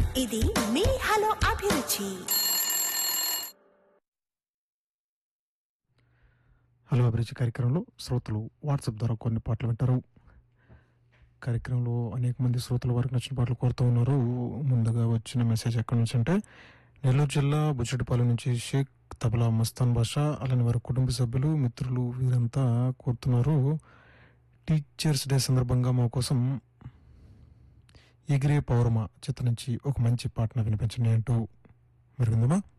ఇది మీ హలో అభిరుచి హలో అభిరుచి కార్యక్రమంలో శ్రోతలు వాట్సాప్ ద్వారా కొన్ని పాటలు వింటారు కార్యక్రమంలో అనేక మంది శ్రోతలు వారికి నచ్చిన పాటలు కోరుతూ ఉన్నారు ముందుగా వచ్చిన మెసేజ్ ఎక్కడి నుంచి అంటే నెల్లూరు జిల్లా బుచ్చటిపాలెం నుంచి షేక్ తబలా మస్తాన్ బాషా అలానే వారి కుటుంబ సభ్యులు మిత్రులు వీరంతా కోరుతున్నారు టీచర్స్ డే సందర్భంగా మా కోసం ఎగిరే పౌరమ చిత్ర నుంచి ఒక మంచి పాటను వినిపించండి అంటూ మరి విందామా